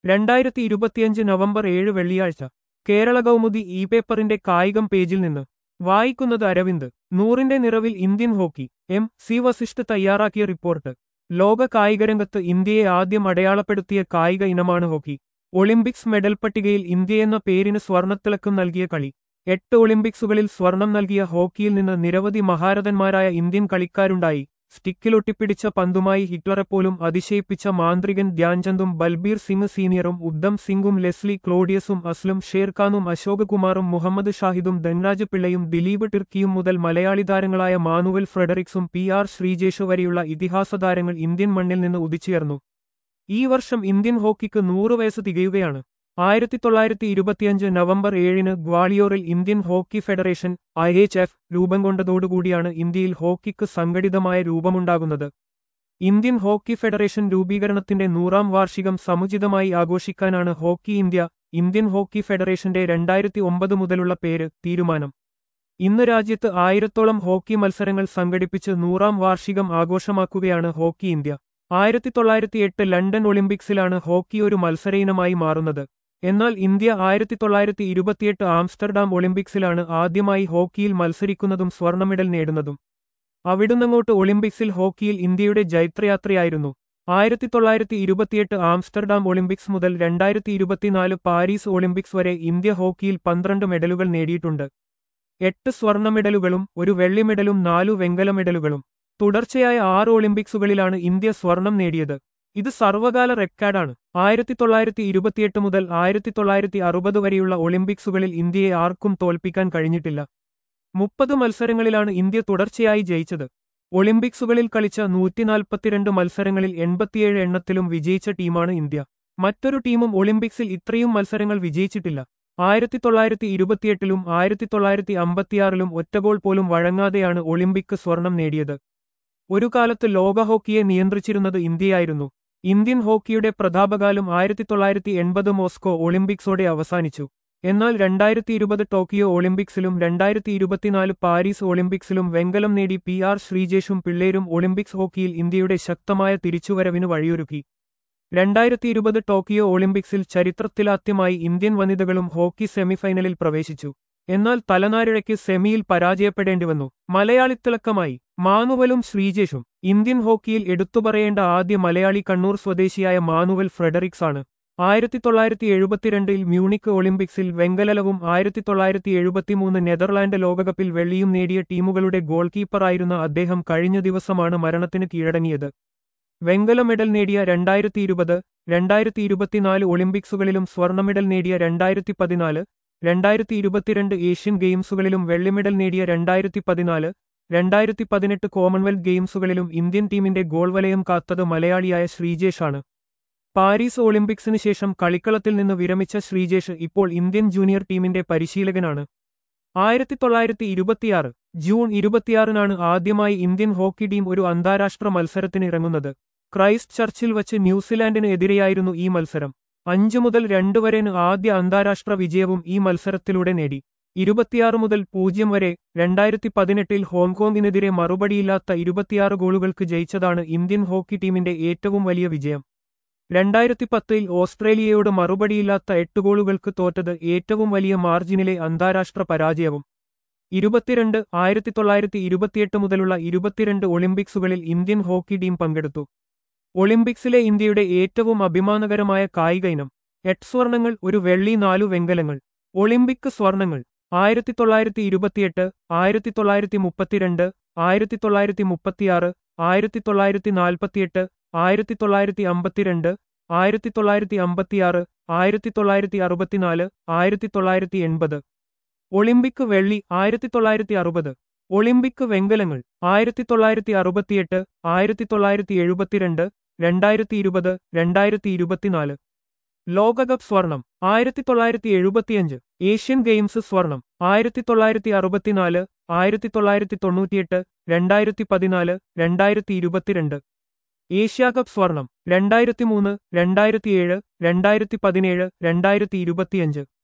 രണ്ടായിരത്തി ഇരുപത്തിയഞ്ച് നവംബർ ഏഴ് വെള്ളിയാഴ്ച കേരള കൗമുദി ഇ പേപ്പറിന്റെ കായികം പേജിൽ നിന്ന് വായിക്കുന്നത് അരവിന്ദ് നൂറിന്റെ നിറവിൽ Indian hockey M C Vasisht തയ്യാറാക്കിയ റിപ്പോർട്ട് ലോക കായികരംഗത്ത് ഇന്ത്യയെ ആദ്യം അടയാളപ്പെടുത്തിയ കായിക ഇനമാണ് ഹോക്കി ഒളിമ്പിക്സ് മെഡൽ പട്ടികയിൽ ഇന്ത്യയെന്ന പേരിന് സ്വർണത്തിളക്കം നൽകിയ കളി എട്ട് ഒളിമ്പിക്സുകളിൽ സ്വർണം നൽകിയ ഹോക്കിയിൽ നിന്ന് നിരവധി മഹാരഥന്മാരായ ഇന്ത്യൻ കളിക്കാരുണ്ടായി സ്റ്റിക്കിലൊട്ടിപ്പിടിച്ച പന്തുമായി ഹിറ്റ്ലറെപ്പോലും അതിശയിപ്പിച്ച മാന്ത്രികൻ ധ്യാൻചന്ദും ബൽബീർ സിംഗ് സീനിയറും ഉദ്ധം സിംഗും ലെസ്ലി ക്ലോഡിയസും അസ്ലും ഷേർഖാനും അശോക് കുമാറും മുഹമ്മദ് ഷാഹിദും ധൻരാജ് പിള്ളയും ദിലീപ് ടിർക്കിയും മുതൽ മലയാളി താരങ്ങളായ മാനുവൽ ഫ്രെഡറിക്സും പി ആർ ശ്രീജേഷ് വരെയുള്ള ഇതിഹാസ താരങ്ങൾ ഇന്ത്യൻ മണ്ണിൽ നിന്ന് ഉദിച്ചുയർന്നു ഈ വർഷം ഇന്ത്യൻ ഹോക്കിക്ക് നൂറ് വയസ്സ് തികയുകയാണ് ആയിരത്തി തൊള്ളായിരത്തി ഇരുപത്തിയഞ്ച് നവംബർ ഏഴിന് ഗ്വാളിയോറിൽ Indian hockey federation I H F രൂപം കൊണ്ടതോടുകൂടിയാണ് ഇന്ത്യയിൽ ഹോക്കിക്ക് സംഘടിതമായ രൂപമുണ്ടാകുന്നത് ഇന്ത്യൻ ഹോക്കി ഫെഡറേഷൻ രൂപീകരണത്തിന്റെ നൂറാം വാർഷികം സമുചിതമായി ആഘോഷിക്കാനാണ് ഹോക്കി ഇന്ത്യ ഇന്ത്യൻ ഹോക്കി ഫെഡറേഷന്റെ രണ്ടായിരത്തി ഒമ്പത് മുതലുള്ള പേര് തീരുമാനം ഇന്ന് രാജ്യത്ത് ആയിരത്തോളം ഹോക്കി മത്സരങ്ങൾ സംഘടിപ്പിച്ച് നൂറാം വാർഷികം ആഘോഷമാക്കുകയാണ് ഹോക്കി ഇന്ത്യ ആയിരത്തി തൊള്ളായിരത്തി എട്ട് ലണ്ടൻ ഒളിമ്പിക്സിലാണ് ഹോക്കി ഒരു മത്സര ഇനമായി മാറുന്നത് എന്നാൽ ഇന്ത്യ ആയിരത്തി തൊള്ളായിരത്തി ഇരുപത്തിയെട്ട് ആംസ്റ്റർഡാം ഒളിമ്പിക്സിലാണ് ആദ്യമായി ഹോക്കിയിൽ മത്സരിക്കുന്നതും സ്വർണ്ണ മെഡൽ നേടുന്നതും അവിടുന്നങ്ങോട്ട് ഒളിമ്പിക്സിൽ ഹോക്കിയിൽ ഇന്ത്യയുടെ ജൈത്രയാത്രയായിരുന്നു ആയിരത്തി തൊള്ളായിരത്തി ഇരുപത്തിയെട്ട് ആംസ്റ്റർഡാം ഒളിമ്പിക്സ് മുതൽ രണ്ടായിരത്തി ഇരുപത്തിനാല് പാരീസ് ഒളിമ്പിക്സ് വരെ ഇന്ത്യ ഹോക്കിയിൽ പന്ത്രണ്ട് മെഡലുകൾ നേടിയിട്ടുണ്ട് എട്ട് സ്വർണ്ണ മെഡലുകളും ഒരു വെള്ളി മെഡലും നാലു വെങ്കല മെഡലുകളും തുടർച്ചയായ ആറ് ഒളിമ്പിക്സുകളിലാണ് ഇന്ത്യ സ്വർണം നേടിയത് ഇത് സർവകാല റെക്കോർഡാണ് ആയിരത്തി തൊള്ളായിരത്തി ഇരുപത്തിയെട്ട് മുതൽ ആയിരത്തി തൊള്ളായിരത്തി അറുപത് വരെയുള്ള ഒളിമ്പിക്സുകളിൽ ഇന്ത്യയെ ആർക്കും തോൽപ്പിക്കാൻ കഴിഞ്ഞിട്ടില്ല മുപ്പത് മത്സരങ്ങളിലാണ് ഇന്ത്യ തുടർച്ചയായി ജയിച്ചത് ഒളിമ്പിക്സുകളിൽ കളിച്ച നൂറ്റിനാൽപ്പത്തിരണ്ട് മത്സരങ്ങളിൽ എൺപത്തിയേഴ് എണ്ണത്തിലും വിജയിച്ച ടീമാണ് ഇന്ത്യ മറ്റൊരു ടീമും ഒളിമ്പിക്സിൽ ഇത്രയും മത്സരങ്ങൾ വിജയിച്ചിട്ടില്ല ആയിരത്തി തൊള്ളായിരത്തി ഇരുപത്തിയെട്ടിലും ആയിരത്തി തൊള്ളായിരത്തി അമ്പത്തിയാറിലും ഒറ്റഗോൾ പോലും വഴങ്ങാതെയാണ് ഒളിമ്പിക് സ്വർണം നേടിയത് ഒരു കാലത്ത് ലോക ഹോക്കിയെ നിയന്ത്രിച്ചിരുന്നത് ഇന്ത്യയായിരുന്നു ഇന്ത്യൻ ഹോക്കിയുടെ പ്രതാപകാലം ആയിരത്തി തൊള്ളായിരത്തി എൺപത് മോസ്കോ ഒളിമ്പിക്സോടെ അവസാനിച്ചു എന്നാൽ രണ്ടായിരത്തി ഇരുപത് ടോക്കിയോ ഒളിമ്പിക്സിലും രണ്ടായിരത്തി ഇരുപത്തിനാല് പാരീസ് ഒളിമ്പിക്സിലും വെങ്കലം നേടി പി ആർ ശ്രീജേഷും പിള്ളേരും ഒളിമ്പിക്സ് ഹോക്കിയിൽ ഇന്ത്യയുടെ ശക്തമായ തിരിച്ചുവരവിന് വഴിയൊരുക്കി രണ്ടായിരത്തി ഇരുപത് ടോക്കിയോ ഒളിമ്പിക്സിൽ ചരിത്രത്തിലാദ്യമായി ഇന്ത്യൻ വനിതകളും ഹോക്കി സെമിഫൈനലിൽ പ്രവേശിച്ചു എന്നാൽ തലനാരിഴയ്ക്ക് സെമിയിൽ പരാജയപ്പെടേണ്ടിവന്നു മലയാളിത്തിളക്കമായി മാനുവലും ശ്രീജേഷും ഇന്ത്യൻ ഹോക്കിയിൽ എടുത്തുപറയേണ്ട ആദ്യ മലയാളി കണ്ണൂർ സ്വദേശിയായ മാനുവൽ ഫ്രെഡറിക്സ് ആണ് ആയിരത്തി തൊള്ളായിരത്തി എഴുപത്തിരണ്ടിൽ മ്യൂണിക് ഒളിമ്പിക്സിൽ വെങ്കലവും ആയിരത്തി തൊള്ളായിരത്തി എഴുപത്തിമൂന്ന് നെതർലാൻഡ് ലോകകപ്പിൽ വെള്ളിയും നേടിയ ടീമുകളുടെ ഗോൾ കീപ്പറായിരുന്ന അദ്ദേഹം കഴിഞ്ഞ ദിവസമാണ് മരണത്തിന് കീഴടങ്ങിയത് വെങ്കല മെഡൽ നേടിയ രണ്ടായിരത്തി ഇരുപത് രണ്ടായിരത്തി ഇരുപത്തിനാല് ഒളിമ്പിക്സുകളിലും സ്വർണ്ണ മെഡൽ നേടിയ രണ്ടായിരത്തി പതിനാല് രണ്ടായിരത്തി ഇരുപത്തിരണ്ട് ഏഷ്യൻ ഗെയിംസുകളിലും വെള്ളി മെഡൽ നേടിയ രണ്ടായിരത്തി പതിനാല് രണ്ടായിരത്തി പതിനെട്ട് കോമൺവെൽത്ത് ഗെയിംസുകളിലും ഇന്ത്യൻ ടീമിന്റെ ഗോൾ വലയം കാത്തത് മലയാളിയായ ശ്രീജേഷാണ് പാരീസ് ഒളിമ്പിക്സിന് ശേഷം കളിക്കളത്തിൽ നിന്ന് വിരമിച്ച ശ്രീജേഷ് ഇപ്പോൾ ഇന്ത്യൻ ജൂനിയർ ടീമിന്റെ പരിശീലകനാണ് ആയിരത്തി തൊള്ളായിരത്തി ഇരുപത്തിയാറ് ജൂൺ ഇരുപത്തിയാറിനാണ് ആദ്യമായി ഇന്ത്യൻ ഹോക്കി ടീം ഒരു അന്താരാഷ്ട്ര മത്സരത്തിന് ഇറങ്ങുന്നത് ക്രൈസ്റ്റ് ചർച്ചിൽ വച്ച് ന്യൂസിലാൻഡിന് എതിരെയായിരുന്നു ഈ മത്സരം അഞ്ചു മുതൽ രണ്ട് വരെന് ആദ്യ അന്താരാഷ്ട്ര വിജയവും ഈ മത്സരത്തിലൂടെ നേടി ഇരുപത്തിയാറ് മുതൽ പൂജ്യം വരെ രണ്ടായിരത്തി പതിനെട്ടിൽ ഹോങ്കോങ്ങിനെതിരെ മറുപടിയില്ലാത്ത ഇരുപത്തിയാറ് ഗോളുകൾക്ക് ജയിച്ചതാണ് ഇന്ത്യൻ ഹോക്കി ടീമിന്റെ ഏറ്റവും വലിയ വിജയം രണ്ടായിരത്തി പത്തിൽ ഓസ്ട്രേലിയയോട് മറുപടിയില്ലാത്ത എട്ട് ഗോളുകൾക്ക് തോറ്റത് ഏറ്റവും വലിയ മാർജിനിലെ അന്താരാഷ്ട്ര പരാജയവും ഇരുപത്തിരണ്ട് ആയിരത്തി തൊള്ളായിരത്തി ഇരുപത്തിയെട്ട് മുതലുള്ള ഇരുപത്തിരണ്ട് ഒളിമ്പിക്സുകളിൽ ഇന്ത്യൻ ഹോക്കി ടീം പങ്കെടുത്തു ഒളിമ്പിക്സിലെ ഇന്ത്യയുടെ ഏറ്റവും അഭിമാനകരമായ കായിക ഇനം എട്ട് സ്വർണങ്ങൾ ഒരു വെള്ളി നാലു വെങ്കലങ്ങൾ ഒളിമ്പിക് സ്വർണങ്ങൾ ആയിരത്തി തൊള്ളായിരത്തി ഇരുപത്തിയെട്ട് ആയിരത്തി തൊള്ളായിരത്തി മുപ്പത്തിരണ്ട് ആയിരത്തി തൊള്ളായിരത്തി മുപ്പത്തിയാറ് ആയിരത്തി തൊള്ളായിരത്തി നാൽപ്പത്തിയെട്ട് ആയിരത്തി തൊള്ളായിരത്തി അമ്പത്തിരണ്ട് ആയിരത്തി തൊള്ളായിരത്തി അമ്പത്തിയാറ് ആയിരത്തി തൊള്ളായിരത്തി അറുപത്തിനാല് ആയിരത്തി തൊള്ളായിരത്തി എൺപത് ഒളിമ്പിക് വെള്ളി ആയിരത്തി തൊള്ളായിരത്തി അറുപത് ഒളിമ്പിക് വെങ്കലങ്ങൾ ആയിരത്തി തൊള്ളായിരത്തി അറുപത്തിയെട്ട് ആയിരത്തി തൊള്ളായിരത്തി എഴുപത്തിരണ്ട് രണ്ടായിരത്തി ഇരുപത് രണ്ടായിരത്തി ഇരുപത്തിനാല് ലോകകപ്പ് സ്വർണം ആയിരത്തി തൊള്ളായിരത്തി എഴുപത്തിയഞ്ച് ഏഷ്യൻ ഗെയിംസ് സ്വർണം ആയിരത്തി തൊള്ളായിരത്തി അറുപത്തിനാല് ആയിരത്തി തൊള്ളായിരത്തി തൊണ്ണൂറ്റിയെട്ട് രണ്ടായിരത്തി പതിനാല് രണ്ടായിരത്തി ഇരുപത്തിരണ്ട് ഏഷ്യാകപ്പ് സ്വർണം രണ്ടായിരത്തി മൂന്ന് രണ്ടായിരത്തിയേഴ് രണ്ടായിരത്തി പതിനേഴ് രണ്ടായിരത്തി ഇരുപത്തിയഞ്ച്